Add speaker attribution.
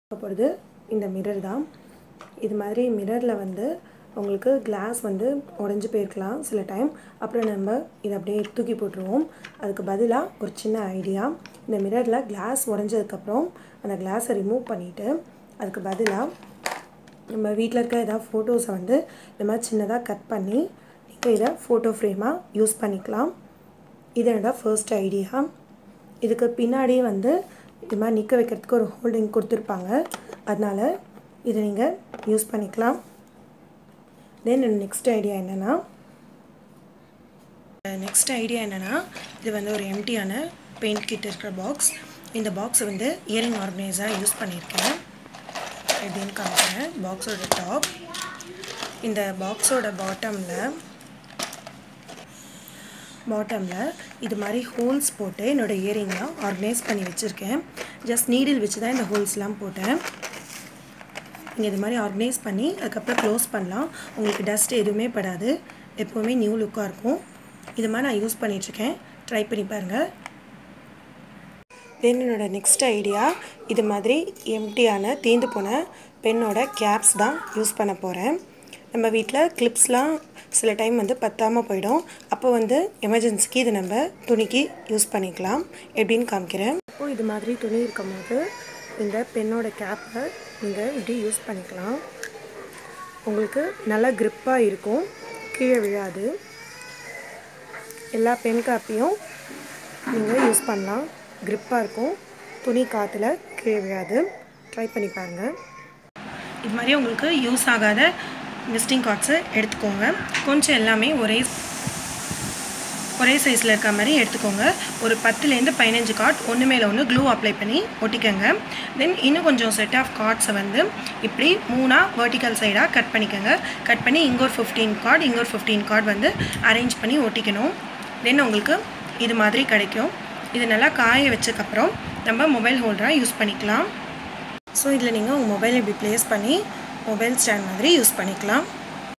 Speaker 1: பார்க்க போகிறது இந்த மிரர் தான் இது மாதிரி மிரரில் வந்து உங்களுக்கு கிளாஸ் வந்து உடஞ்சி போயிருக்கலாம் சில டைம் அப்புறம் நம்ம இதை அப்படியே தூக்கி போட்டுருவோம் அதுக்கு பதிலாக ஒரு சின்ன ஐடியா இந்த மிரரில் கிளாஸ் உடஞ்சதுக்கப்புறம் அந்த கிளாஸை ரிமூவ் பண்ணிவிட்டு அதுக்கு பதிலாக நம்ம வீட்டில் இருக்க ஏதாவது ஃபோட்டோஸை வந்து இந்த மாதிரி சின்னதாக கட் பண்ணி நீங்கள் இதை ஃபோட்டோ ஃப்ரேமாக யூஸ் பண்ணிக்கலாம் இது என்னோட ஃபர்ஸ்ட் ஐடியா இதுக்கு பின்னாடி வந்து இது மாதிரி நிற்க வைக்கிறதுக்கு ஒரு ஹோல்டிங் கொடுத்துருப்பாங்க அதனால் இதை நீங்கள் யூஸ் பண்ணிக்கலாம் தென் நெக்ஸ்ட் ஐடியா என்னென்னா நெக்ஸ்ட் ஐடியா என்னென்னா இது வந்து ஒரு எம்டியான பெயிண்ட் கிட் இருக்கிற பாக்ஸ் இந்த பாக்ஸை வந்து இயரிங் ஆர்கனைஸாக யூஸ் பண்ணியிருக்கேன் எப்படின்னு காமிக்கிறேன் பாக்ஸோட டாப் இந்த பாக்ஸோட பாட்டமில் பாட்டமில் இது மாதிரி ஹோல்ஸ் போட்டு என்னோடய இயரிங்லாம் ஆர்கனைஸ் பண்ணி வச்சுருக்கேன் ஜஸ்ட் நீடில் வச்சு தான் இந்த ஹோல்ஸ்லாம் போட்டேன் நீங்கள் இது மாதிரி ஆர்கனைஸ் பண்ணி அதுக்கப்புறம் க்ளோஸ் பண்ணலாம் உங்களுக்கு டஸ்ட் எதுவுமே படாது எப்போவுமே நியூ லுக்காக இருக்கும் இது மாதிரி நான் யூஸ் பண்ணிகிட்ருக்கேன் ட்ரை பண்ணி பாருங்கள் தென் என்னோடய நெக்ஸ்ட் ஐடியா இது மாதிரி எம்டியான தீந்து போன பெண்ணோட கேப்ஸ் தான் யூஸ் பண்ண போகிறேன் நம்ம வீட்டில் கிளிப்ஸ்லாம் சில டைம் வந்து பத்தாமல் போயிடும் அப்போ வந்து எமர்ஜென்சிக்கு இது நம்ம துணிக்கு யூஸ் பண்ணிக்கலாம் எப்படின்னு காமிக்கிறேன் இப்போ இது மாதிரி துணி இருக்கும் போது இந்த பெண்ணோட கேப்பை நீங்கள் இப்படி யூஸ் பண்ணிக்கலாம் உங்களுக்கு நல்லா க்ரிப்பாக இருக்கும் கீழே விழாது எல்லா பென் காப்பையும் நீங்கள் யூஸ் பண்ணலாம் க்ரிப்பாக இருக்கும் துணி காற்றுல கீழே விழாது ட்ரை பண்ணி பாருங்கள் இது மாதிரி உங்களுக்கு யூஸ் ஆகாத விசிட்டிங் கார்ட்ஸு எடுத்துக்கோங்க கொஞ்சம் எல்லாமே ஒரே ஒரே சைஸில் இருக்க மாதிரி எடுத்துக்கோங்க ஒரு பத்துலேருந்து பதினஞ்சு கார்ட் ஒன்று மேலே ஒன்று க்ளூ அப்ளை பண்ணி ஒட்டிக்கோங்க தென் இன்னும் கொஞ்சம் செட் ஆஃப் கார்ட்ஸை வந்து இப்படி மூணாக வெர்டிக்கல் சைடாக கட் பண்ணிக்கோங்க கட் பண்ணி இங்கே ஒரு ஃபிஃப்டீன் கார்டு இங்கே ஒரு ஃபிஃப்டீன் கார்டு வந்து அரேஞ்ச் பண்ணி ஒட்டிக்கணும் தென் உங்களுக்கு இது மாதிரி கிடைக்கும் இது நல்லா காய வச்சக்கப்புறம் நம்ம மொபைல் ஹோல்டராக யூஸ் பண்ணிக்கலாம் ஸோ இதில் நீங்கள் உங்கள் மொபைல் இப்படி ப்ளேஸ் பண்ணி மொபைல் ஸ்டாண்ட் மாதிரி யூஸ் பண்ணிக்கலாம்